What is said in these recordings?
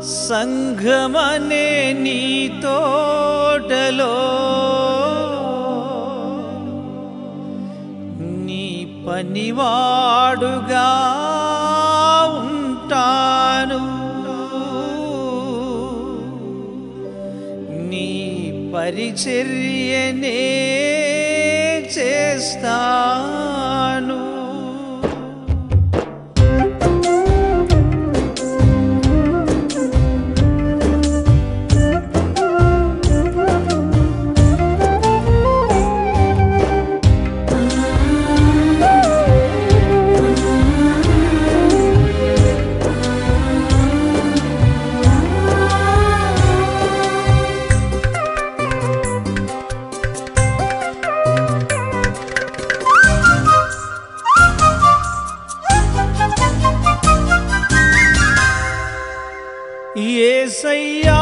సంఘమనే నీ తోటలో నీ పనివాడుగా ఉంటాను నీ పరిచర్యనే చేస్తాను ఏసయ్యా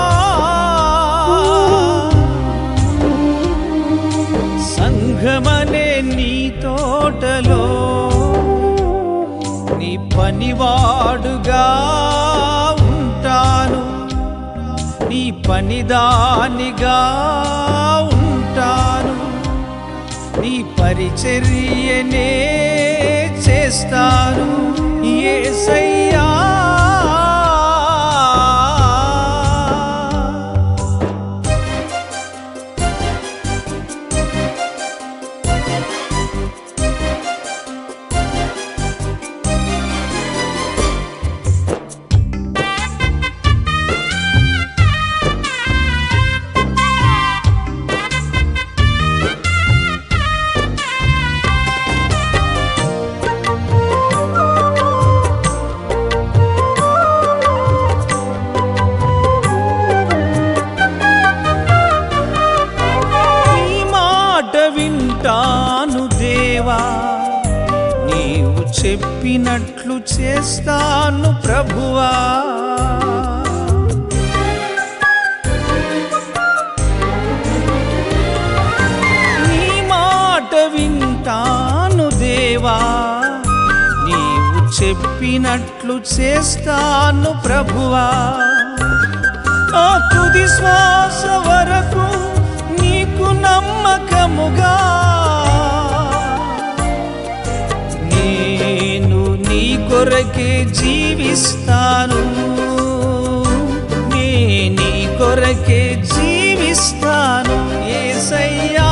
సంఘమనే నీ తోటలో నీ పనివాడుగా ఉంటాను నీ పనిదానిగా ఉంటాను నీ పరిచర్యనే చేస్తాను ఏసయ్యా నీ మాట వింటాను దేవా నీవు చెప్పినట్లు చేస్తాను ప్రభువా నీ మాట వింటాను దేవా నీవు చెప్పినట్లు చేస్తాను ప్రభువా ఆ తుది శ్వాస వరకు నీకు నమ్మకముగా నేను నీ కొరకే జీవిస్తాను నే నీ కొరకే జీవిస్తాను ఏసయ్యా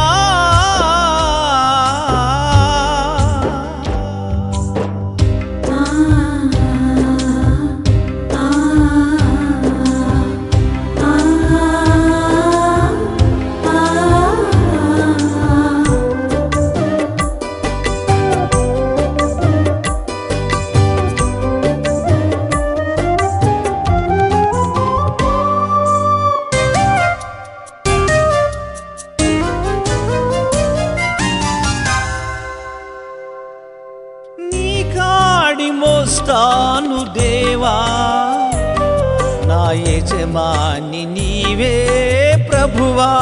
నీ కాడి మోస్తాను దేవా నా యజమాని నీవే ప్రభువా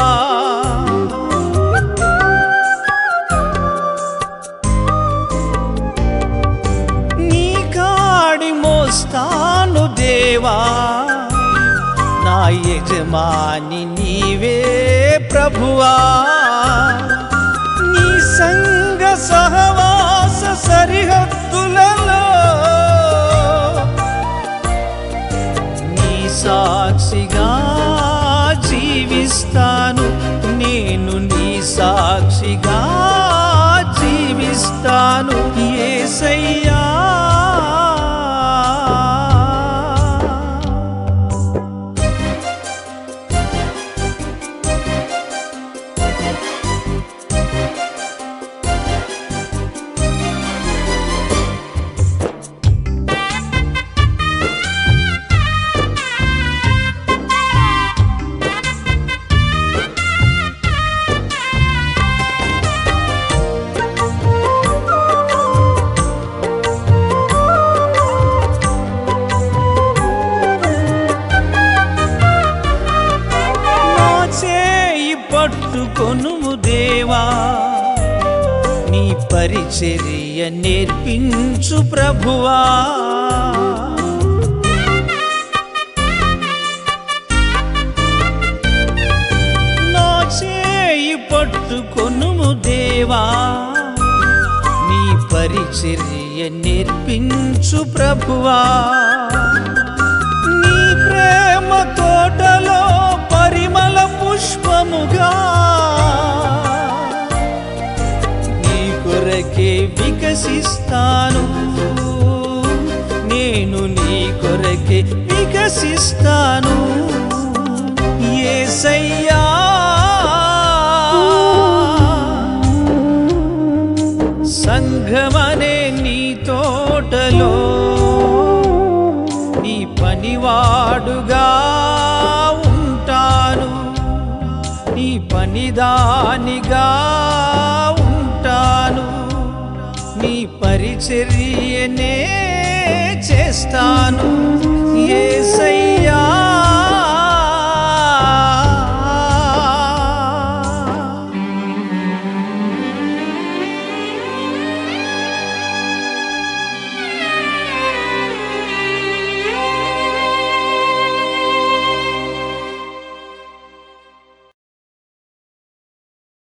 నీ కాడి మోస్తాను దేవా నా యజమాని నీవే ప్రభువా నీ సంగ సహవాస సరిహద్దులలో నీ సాక్షిగా జీవిస్తాను నేను నీ సాక్షిగా జీవిస్తాను ఏసయ్యా నా చేయి పట్టుకొనుము దేవా నీ పరిచర్య నేర్పించు ప్రభువా పరిచర్య నేర్పించు ప్రభువా నీ ప్రేమ తోటలో పరిమళ పుష్పముగా నీ కొరకే వికసిస్తాను నేను నీ కొరకే వికసిస్తాను ఏసయ్యా సంఘమనే నీ తోటలో నీ పనివాడుగా ఉంటాను నీ పనిదానిగా ఉంటాను నీ పరిచర్యనే చేస్తాను ఏసయ్యా